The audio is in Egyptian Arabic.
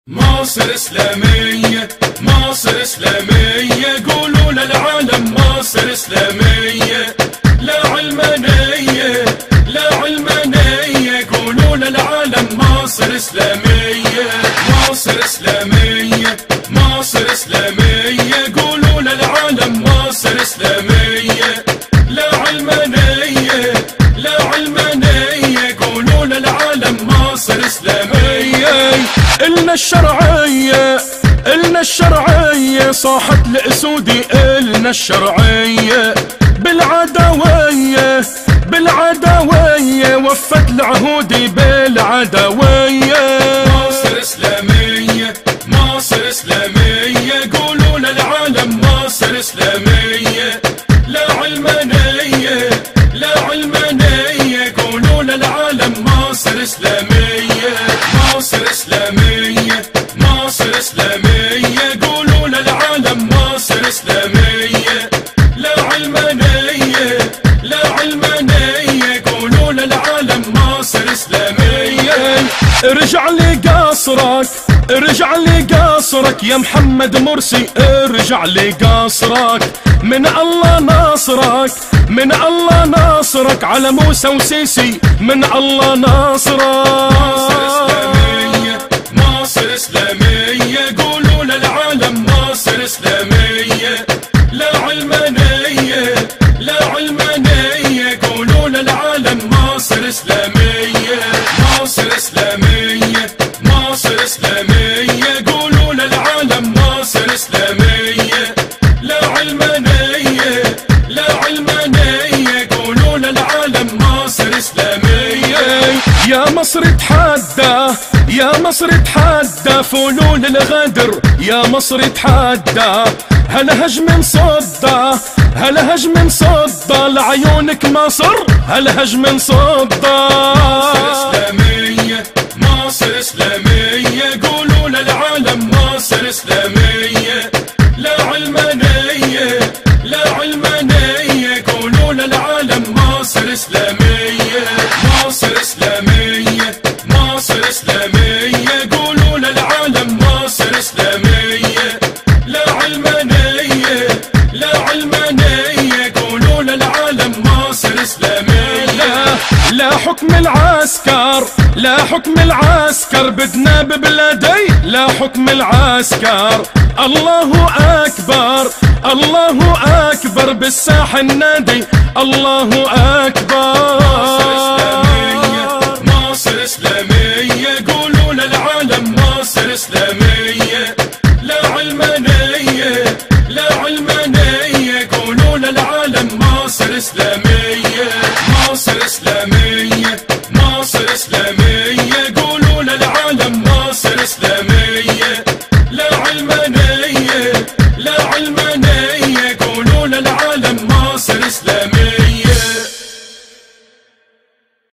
مصر إسلامية مصر إسلامية قولوا للعالم مصر إسلامية لا علمانية لا علمانية قولوا للعالم مصر إسلامية مصر إسلامية مصر إسلامية قولوا للعالم مصر إسلامية لا علمانية لا علمانية قولوا للعالم مصر إسلامية إلنا الشرعية إلنا الشرعية صاحت الأسودي إلنا الشرعية بالعدوية بالعدوية وفت العهودي بالعدوية مصر إسلامية مصر إسلامية قولوا للعالم مصر إسلامية لا علمانية لا علمانية قولوا للعالم مصر إسلامية مصر إسلامية مصر إسلامية قولوا للعالم مصر إسلامية لا علمانية لا علمانية قولوا للعالم مصر إسلامية ارجع لي قصرك ارجع لي قصرك يا محمد مرسي ارجع لي قصرك من الله ناصرك من الله ناصرك على موسى وسيسي من الله ناصرك مصر إسلامية قولوا للعالم مصر إسلامية لا علمانية لا علمانية قولوا للعالم مصر إسلامية مصر إسلامية مصر إسلامية قولوا للعالم مصر إسلامية لا علمانية لا علمانية قولوا للعالم مصر إسلامية يا مصر تحدى يا مصر تحدى فلول الغدر يا مصر تحدى هل هجم صدى هل هجم صدى لعيونك مصر هل هجم صدى مصر إسلامية مصر إسلامية قولوا للعالم مصر إسلامية لا علمانية لا علمانية قولوا للعالم مصر إسلامية مصر إسلامية مصر إسلامية قولوا للعالم مصر إسلامية لا علمانية لا علمانية قولوا للعالم مصر إسلامية لا حكم العسكر لا حكم العسكر بدنا ببلادي لا حكم العسكر الله أكبر الله أكبر بالساحة النادي الله أكبر